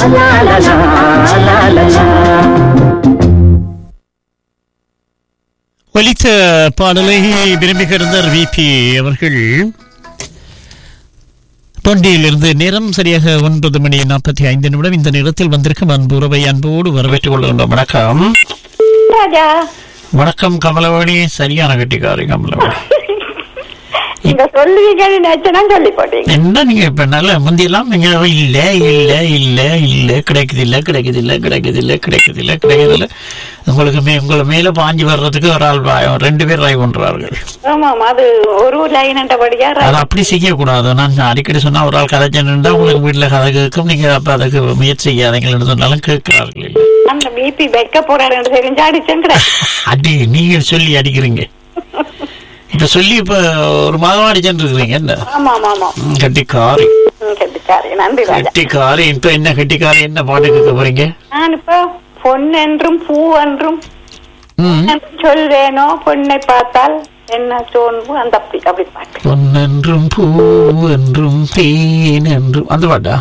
லா லா லா லா லா லா ஒலித்த பாடலை விரும்புகிறார் விபி அவர்கள் தொண்டியிலிருந்து நேரம் சரியாக ஒன்பது மணி நாற்பத்தி ஐந்து நிமிடம் இந்த நேரத்தில் வந்திருக்கும் அன்பு உறவை அன்போடு வரவேற்றுக் கொள்கின்றோம் வணக்கம் ராஜா வணக்கம் கமலவாணி சரியான கட்டிக்காரி கமலவாணி நீங்க சொல்லுவீங்கன்னு நினைச்சனா சொல்லி போட்டீங்க என்ன நீங்க இப்ப நல்ல முந்தியெல்லாம் நீங்க இல்ல இல்ல இல்ல இல்ல கிடைக்குது இல்ல கிடைக்குது இல்ல கிடைக்குது இல்ல கிடைக்குது இல்ல கிடைக்குது இல்ல உங்களுக்கு மே உங்களை மேல பாஞ்சு வர்றதுக்கு ஒரு ஆள் பா- ரெண்டு பேர் ட்ரை பண்றார்கள் ஆமாம் அது ஒரு லைன் படியா அதை அப்படி செய்யக்கூடாது நான் அடிக்கடி சொன்னா ஒரு ஆள் கதை சொன்னா உங்களுக்கு வீட்டுல கதை கேட்கும் நீங்க அப்ப அதுக்கு முயற்சி செய்யாதீங்கன்னு சொன்னாலும் கேட்கிறார்கள் இல்லை. அந்த பிபி வைக்க போறாருன்னு தெரிஞ்சு அடிச்சேன் அடி நீங்க சொல்லி அடிக்கிறீங்க இப்ப சொல்லி இப்ப ஒரு மாதம் அடிச்சுட்டு இருக்கிறீங்க என்ன ஆமா ஆமா ஆமா ம், கட்டிக்காரி ம், கெட்டிக்காரி நன்றி ராஜா கட்டிக்காரி இப்ப என்ன கட்டிக்காரி என்ன பாட்டு கேட்க போறீங்க நான் இப்ப பொன்னென்றும் பூ என்றும் ம் சொல்வேனோ பொண்ணை பார்த்தால் என்ன தோன்றும் அந்த அப்படி அப்படி பாட்டு பொன்னென்றும் பூ என்றும் தேன் என்றும் அந்த பாட்டா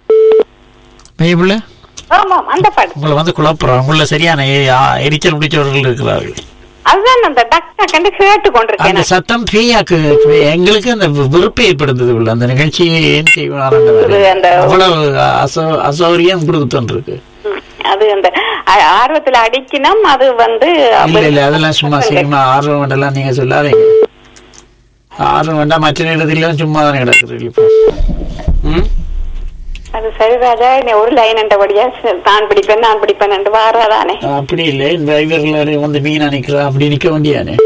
பைபிள் ஆமாம் அந்த பாட்டு உங்களை வந்து குழப்புறோம் உங்களை சரியான எ- ஆ- எரிச்சல் பிடிச்சவர்கள் இருக்கிறார்கள் அதுதான் அந்த டக் டக்குன்னு கேட்டு கொண்டிருக்கேன் அந்த நான். சத்தம் பேயாக்கு எங்களுக்கு அந்த வெறுப்பை ஏற்படுத்தது உள்ள அந்த நிகழ்ச்சியை ஏன் செய்வார் ஒரு அந்த அவ்வளவு அசௌ- அசௌரியம் கொடுத்துட்டு இருக்கு ம், அது அந்த அ- ஆர்வத்துல அடிக்கணும் அது வந்து இல்ல இல்ல அதெல்லாம் சும்மா சினிமா ஆர்வம் வேண்டலாம் நீங்க சொல்லாதீங்க ஆர்வம் வேண்டாம் மற்ற நேரத்திலாம் சும்மா தானே கிடக்குறீங்க இப்போ ம்? அது சரி ராஜா நீ ஒரு லைன் என்றபடியா சரி, நான் பிடிப்பேன் நான் பிடிப்பேன் என்று வாராதானே அப்படி இல்லை இந்த இவர்கள் வந்து மீனா நிக்கிறா அப்படி நிக்க வேண்டியானே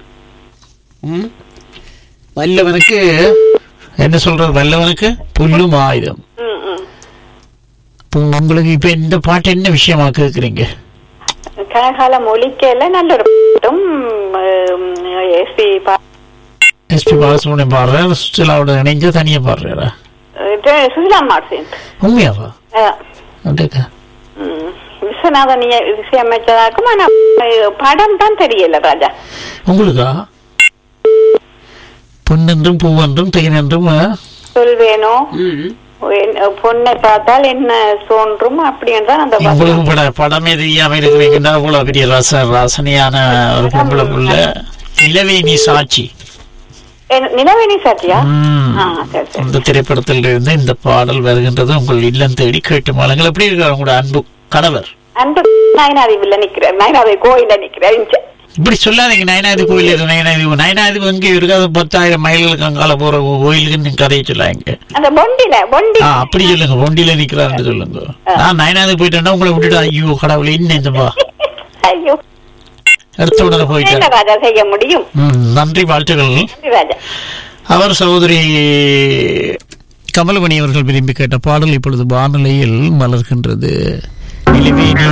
ம்? வல்லவனுக்கு என்ன சொல்றது வல்லவனுக்கு புல்லும் ஆயுதம் ம், ம். இப்போ உங்களுக்கு இப்ப இந்த பாட்டு என்ன விஷயமா கேக்குறீங்க கனகால மொழிக்கல நல்ல ஒரு பாட்டும் எஸ்பி எஸ்பி பாலசுப்ரமணியம் பாடுறாரு சுற்றுலாவோட இணைஞ்சு தனியா பாடுறாரா சுசிலா மார்சின் உண்மையாவா அப்படிக்கா விஸ்வநாதன் இய- இசையமைச்சதாக்கும் ஆனா அஹ், படம் தான் தெரியல ராஜா உங்களுக்கா பொன்னென்றும் பூவென்றும் தேனென்றும் ஆ? சொல்வேனோ என்- பொண்ணை பார்த்தால் என்ன தோன்றும் அப்படி என்றால் அந்த படம். உங்களுக்கு பட படமே தெரியாம இருக்கிறீங்கன்னா அவ்வளவு பெரிய ரச ரசனையான ஒரு பொம்பளை புள்ள நிலவே நீ சாட்சி என்- நிலவேணி சாட்சியா ம். ஆ, சரி சரி அந்த திரைப்படத்தில் இருந்து இந்த பாடல் வருகின்றது உங்கள் இல்லம் தேடி கேட்டு மாலங்கள் எப்படி இருக்காரு உங்களோட அன்பு கணவர் அந்த நயனாதி வில்ல நிக்கிறார் நயனாதி கோயில நிக்கிறார் இங்க. இப்படி சொல்லாதீங்க நயனாதி கோயில் இருக்கு நயனாதி நயனாதி எங்கே இருக்காது பத்தாயிரம் மைல்களுக்கு அங்கால போற கோயிலுக்கு நீங்க கதையை சொல்லாங்க அந்த பொண்டில பொண்டி ஆ அப்படி சொல்லுங்க பொண்டியில நிக்கிறாருன்னு சொல்லுங்க நான் நயனாதி போயிட்டேன்னா உங்களை விட்டுட்டு ஐயோ கடவுளே இன்னும் இந்தப்பா ஐயோ எடுத்த உடனே என்ன போயிட்டேன் ராஜா செய்ய முடியும் ம், நன்றி வாழ்த்துக்கள் நன்றி ராஜா அவர் சகோதரி கமலமணி அவர்கள் விரும்பி கேட்ட பாடல் இப்பொழுது வானொலியில் மலர்கின்றது நிலவே நீ